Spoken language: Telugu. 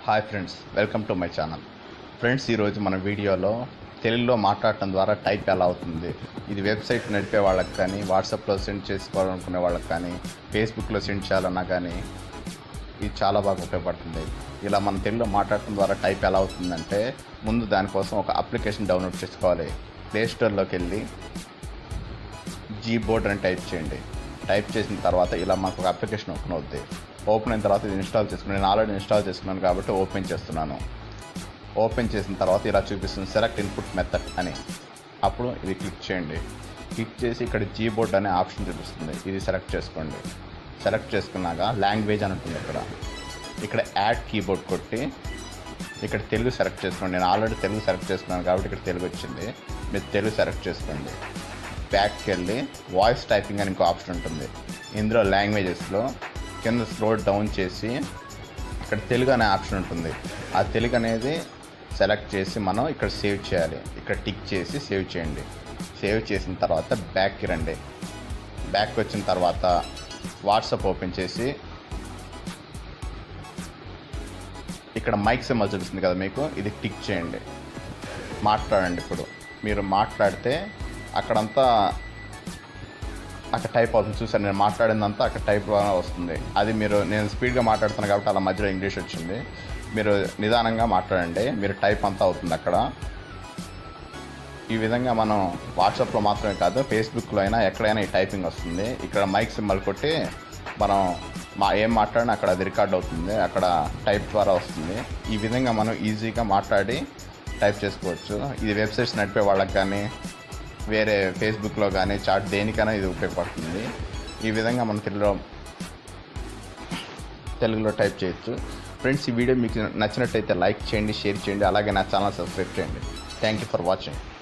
hi friends welcome to my channel friends ఈరోజు మన వీడియోలో తెలుగులో మాట్లాడటం ద్వారా టైప్ ఎలా అవుతుంది ఇది వెబ్సైట్ నడిపే వాళ్ళకి కానీ వాట్సాప్లో సెండ్ చేసుకోవాలనుకునే వాళ్ళకి కానీ ఫేస్బుక్లో సెండ్ చేయాలన్నా కానీ ఇది చాలా బాగా ఉపయోగపడుతుంది ఇలా మన తెలుగులో మాట్లాడటం ద్వారా టైప్ ఎలా అవుతుందంటే ముందు దానికోసం ఒక అప్లికేషన్ డౌన్లోడ్ చేసుకోవాలి ప్లే స్టోర్లోకి వెళ్ళి జీ బోర్డ్ అని టైప్ చేయండి టైప్ చేసిన తర్వాత ఇలా మనకు ఒక అప్లికేషన్ ఓపెన్ అవుద్ది ఓపెన్ అయిన తర్వాత ఇది ఇన్స్టాల్ చేసుకుని నేను ఆల్రెడీ ఇన్స్టాల్ చేసుకున్నాను కాబట్టి ఓపెన్ చేస్తున్నాను ఓపెన్ చేసిన తర్వాత ఇలా చూపిస్తుంది సెలెక్ట్ ఇన్పుట్ మెథడ్ అని అప్పుడు ఇది క్లిక్ చేయండి క్లిక్ చేసి ఇక్కడ జీ బోర్డ్ అనే ఆప్షన్ చూపిస్తుంది ఇది సెలెక్ట్ చేసుకోండి సెలెక్ట్ చేసుకున్నాక లాంగ్వేజ్ అని ఉంటుంది ఇక్కడ ఇక్కడ యాడ్ కీబోర్డ్ కొట్టి ఇక్కడ తెలుగు సెలెక్ట్ చేసుకోండి నేను ఆల్రెడీ తెలుగు సెలెక్ట్ చేసుకున్నాను కాబట్టి ఇక్కడ తెలుగు వచ్చింది మీరు తెలుగు సెలెక్ట్ చేసుకోండి బ్యాక్కి వెళ్ళి వాయిస్ టైపింగ్ అని ఇంకో ఆప్షన్ ఉంటుంది ఇందులో లాంగ్వేజెస్లో కింద స్క్రోల్ డౌన్ చేసి ఇక్కడ తెలుగు అనే ఆప్షన్ ఉంటుంది ఆ తెలుగు అనేది సెలెక్ట్ చేసి మనం ఇక్కడ సేవ్ చేయాలి ఇక్కడ టిక్ చేసి సేవ్ చేయండి సేవ్ చేసిన తర్వాత బ్యాక్కి రండి బ్యాక్ వచ్చిన తర్వాత వాట్సాప్ ఓపెన్ చేసి ఇక్కడ మైక్ సింబల్ చూపిస్తుంది కదా మీకు ఇది టిక్ చేయండి మాట్లాడండి ఇప్పుడు మీరు మాట్లాడితే అక్కడంతా అక్కడ టైప్ అవుతుంది చూసారు నేను మాట్లాడిందంతా అక్కడ టైప్ వస్తుంది అది మీరు నేను స్పీడ్గా మాట్లాడుతున్నాను కాబట్టి అలా మధ్యలో ఇంగ్లీష్ వచ్చింది మీరు నిదానంగా మాట్లాడండి మీరు టైప్ అంతా అవుతుంది అక్కడ ఈ విధంగా మనం వాట్సాప్లో మాత్రమే కాదు ఫేస్బుక్లో అయినా ఎక్కడైనా ఈ టైపింగ్ వస్తుంది ఇక్కడ మైక్ సింబల్ కొట్టి మనం మా ఏం మాట్లాడినా అక్కడ అది రికార్డ్ అవుతుంది అక్కడ టైప్ ద్వారా వస్తుంది ఈ విధంగా మనం ఈజీగా మాట్లాడి టైప్ చేసుకోవచ్చు ఇది వెబ్సైట్స్ నడిపే వాళ్ళకి కానీ వేరే ఫేస్బుక్లో కానీ చాట్ దేనికైనా ఇది ఉపయోగపడుతుంది ఈ విధంగా మనం తెలుగులో తెలుగులో టైప్ చేయొచ్చు ఫ్రెండ్స్ ఈ వీడియో మీకు నచ్చినట్టయితే లైక్ చేయండి షేర్ చేయండి అలాగే నా ఛానల్ సబ్స్క్రైబ్ చేయండి థ్యాంక్ యూ ఫర్ వాచింగ్